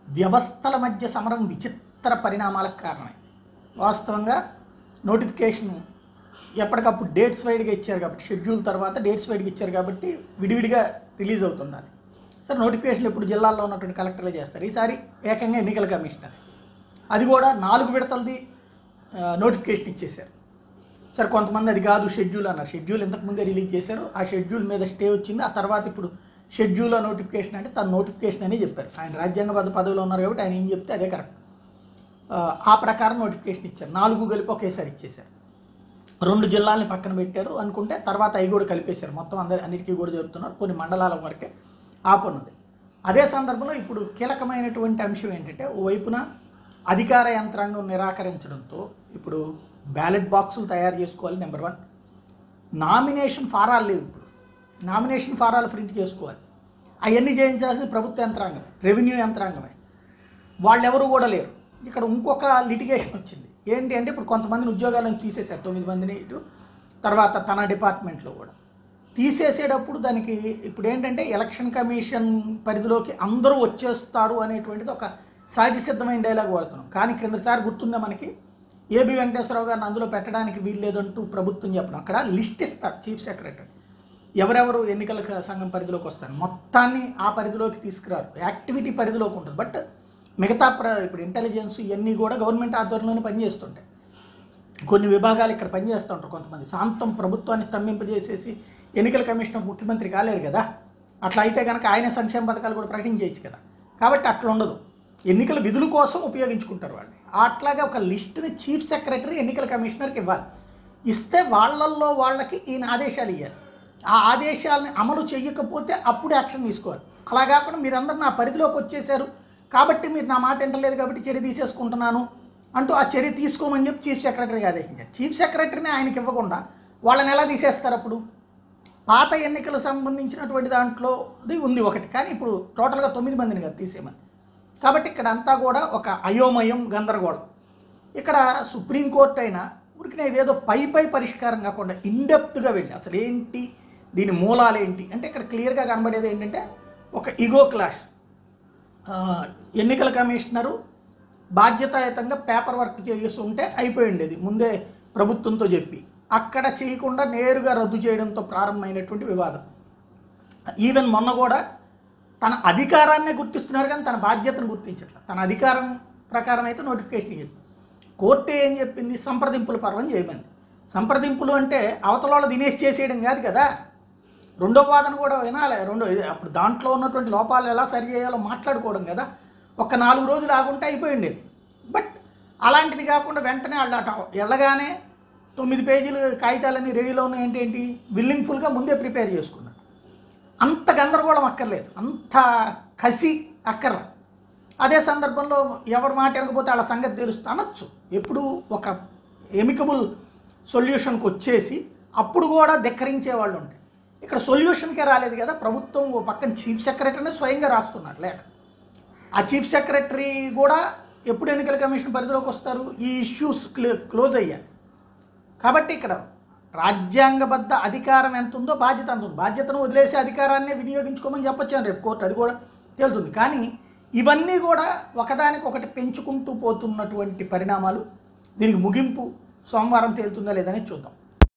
వ్యవస్థల మధ్య సమరం విచిత్ర పరిణామాలకు కారణం వాస్తవంగా నోటిఫికేషన్ ఎప్పటికప్పుడు డేట్స్ వైడ్గా ఇచ్చారు కాబట్టి షెడ్యూల్ తర్వాత డేట్స్ వైడ్గా ఇచ్చారు కాబట్టి విడివిడిగా రిలీజ్ అవుతుండాలి సరే నోటిఫికేషన్ ఇప్పుడు జిల్లాల్లో ఉన్నటువంటి కలెక్టర్లే చేస్తారు ఈసారి ఏకంగా ఎన్నికల కమిషనర్ అది కూడా నాలుగు విడతలది ఆ, నోటిఫికేషన్ ఇచ్చేశారు సరే కొంతమంది అది కాదు షెడ్యూల్ అన్నారు షెడ్యూల్ ఇంతకుముందే రిలీజ్ చేశారు ఆ షెడ్యూల్ మీద స్టే వచ్చింది ఆ తర్వాత ఇప్పుడు షెడ్యూల్ నోటిఫికేషన్ అంటే తన నోటిఫికేషన్ అని చెప్పారు ఆయన రాజ్యాంగబద్ధ పదవిలో ఉన్నారు కాబట్టి ఆయన ఏం చెప్తే అదే కరెక్ట్ ఆ, ఆ ప్రకారం నోటిఫికేషన్ ఇచ్చారు నాలుగు కలిపి ఒకేసారి ఇచ్చేశారు రెండు జిల్లాలని పక్కన పెట్టారు అనుకుంటే తర్వాత అవి కూడా కలిపేశారు మొత్తం అందరి అన్నిటికీ కూడా జరుగుతున్నారు కొన్ని మండలాల వరకే ఆపున్నది అదే సందర్భంలో ఇప్పుడు కీలకమైనటువంటి అంశం ఏంటంటే ఓ వైపున అధికార యంత్రాంగం నిరాకరించడంతో ఇప్పుడు బ్యాలెట్ బాక్సులు తయారు చేసుకోవాలి నెంబర్ వన్ నామినేషన్ ఫారాలు లేవు ఇప్పుడు నామినేషన్ ఫారాలు ప్రింట్ చేసుకోవాలి అవన్నీ చేయించాల్సింది ప్రభుత్వ యంత్రాంగమే రెవెన్యూ యంత్రాంగమే వాళ్ళెవరు కూడా లేరు ఇక్కడ ఇంకొక లిటిగేషన్ వచ్చింది ఏంటి అంటే ఇప్పుడు కొంతమందిని ఉద్యోగాలను తీసేశారు తొమ్మిది మందిని ఇటు తర్వాత తన డిపార్ట్మెంట్లో కూడా తీసేసేటప్పుడు దానికి ఇప్పుడు ఏంటంటే ఎలక్షన్ కమిషన్ పరిధిలోకి అందరూ వచ్చేస్తారు అనేటువంటిది ఒక సహజ సిద్ధమైన డైలాగ్ వాడుతున్నాం కానీ కిందసారి గుర్తుందా మనకి ఏబి వెంకటేశ్వరరావు గారిని అందులో పెట్టడానికి వీల్లేదంటూ ప్రభుత్వం చెప్పడం అక్కడ లిస్ట్ ఇస్తారు చీఫ్ సెక్రటరీ ఎవరెవరు ఎన్నికల క- సంఘం పరిధిలోకి వస్తారు మొత్తాన్ని ఆ పరిధిలోకి తీసుకురారు యాక్టివిటీ పరిధిలోకి ఉంటుంది బట్ మిగతా ప్ర ఇప్పుడు ఇంటెలిజెన్స్ ఇవన్నీ కూడా గవర్నమెంట్ ఆధ్వర్యంలోనే పనిచేస్తుంటాయి కొన్ని విభాగాలు ఇక్కడ పనిచేస్తూ ఉంటారు కొంతమంది శాంతం ప్రభుత్వాన్ని స్తంభింపజేసేసి ఎన్నికల కమిషనర్ ముఖ్యమంత్రి కాలేరు కదా అట్లా అయితే కనుక ఆయన సంక్షేమ పథకాలు కూడా ప్రకటించేయచ్చు కదా కాబట్టి అట్లా ఉండదు ఎన్నికల విధుల కోసం ఉపయోగించుకుంటారు వాళ్ళని అట్లాగే ఒక లిస్టుని చీఫ్ సెక్రటరీ ఎన్నికల కమిషనర్కి ఇవ్వాలి ఇస్తే వాళ్ళల్లో వాళ్ళకి ఈయన ఆదేశాలు ఇవ్వాలి ఆ ఆదేశాలని అమలు చేయకపోతే అప్పుడు యాక్షన్ తీసుకోవాలి అలా కాకుండా మీరందరూ నా పరిధిలోకి వచ్చేసారు కాబట్టి మీరు నా మాట వింటలేదు కాబట్టి చర్య తీసేసుకుంటున్నాను అంటూ ఆ చర్య తీసుకోమని చెప్పి చీఫ్ సెక్రటరీకి ఆదేశించారు చీఫ్ సెక్రటరీని ఆయనకి ఇవ్వకుండా వాళ్ళని ఎలా తీసేస్తారు అప్పుడు పాత ఎన్నికలకు సంబంధించినటువంటి దాంట్లో ఇది ఉంది ఒకటి కానీ ఇప్పుడు టోటల్గా తొమ్మిది మందిని కదా తీసేయమని కాబట్టి ఇక్కడ అంతా కూడా ఒక అయోమయం గందరగోళం ఇక్కడ సుప్రీంకోర్టు అయినా ఊరికినే ఇదేదో పై పై పరిష్కారం కాకుండా ఇన్డెప్త్గా వెళ్ళి అసలు ఏంటి దీని మూలాలు ఏంటి అంటే ఇక్కడ క్లియర్గా కనబడేది ఏంటంటే ఒక ఇగో క్లాష్ ఆ, ఎన్నికల కమిషనరు బాధ్యతాయుతంగా పేపర్ వర్క్ చేసి ఉంటే అయిపోయి ఉండేది ముందే ప్రభుత్వంతో చెప్పి అక్కడ చేయకుండా నేరుగా రద్దు చేయడంతో ప్రారంభమైనటువంటి వివాదం ఈవెన్ మొన్న కూడా తన అధికారాన్ని గుర్తిస్తున్నారు కానీ తన బాధ్యతను గుర్తించట్లేదు తన అధికారం ప్రకారం అయితే నోటిఫికేషన్ ఇవ్వదు కోర్టు ఏం చెప్పింది సంప్రదింపుల పర్వం చేయమని సంప్రదింపులు అంటే అవతల వాళ్ళు దినేష్ చేసేయడం కాదు కదా రెండో వాదన కూడా వినాలి రెండో ఇది అప్పుడు దాంట్లో ఉన్నటువంటి లోపాలు ఎలా సరి చేయాలో మాట్లాడుకోవడం కదా ఒక నాలుగు రోజులు ఆగుంటే అయిపోయి ఉండేది బట్ అలాంటిది కాకుండా వెంటనే వాళ్ళు అట వెళ్ళగానే తొమ్మిది పేజీలు కాగితాలన్నీ రెడీలో ఉన్నాయి ఏంటి ఏంటి విల్లింగ్ఫుల్గా ముందే ప్రిపేర్ చేసుకున్నారు అంత గందరగోళం అక్కర్లేదు అంత కసి అక్కర్ల అదే సందర్భంలో ఎవరి మాట వినకపోతే వాళ్ళ సంగతి తెలుస్తూ అనొచ్చు ఎప్పుడు ఒక ఎమికబుల్ సొల్యూషన్కి వచ్చేసి అప్పుడు కూడా ధిక్కరించే వాళ్ళు ఉంటాయి ఇక్కడ సొల్యూషన్కే రాలేదు కదా ప్రభుత్వం ఓ పక్కన చీఫ్ సెక్రటరీనే స్వయంగా రాస్తున్నారు లేక ఆ చీఫ్ సెక్రటరీ కూడా ఎప్పుడు ఎన్నికల కమిషన్ పరిధిలోకి వస్తారు ఈ ఇష్యూస్ క్లో క్లోజ్ అయ్యాయి కాబట్టి ఇక్కడ రాజ్యాంగబద్ధ అధికారం ఎంత ఉందో బాధ్యత అంత ఉంది బాధ్యతను వదిలేసి అధికారాన్ని వినియోగించుకోమని చెప్పొచ్చాను రేపు కోర్టు అది కూడా తేలుతుంది కానీ ఇవన్నీ కూడా ఒకదానికొకటి పెంచుకుంటూ పోతున్నటువంటి పరిణామాలు దీనికి ముగింపు సోమవారం తేలుతుందా లేదని చూద్దాం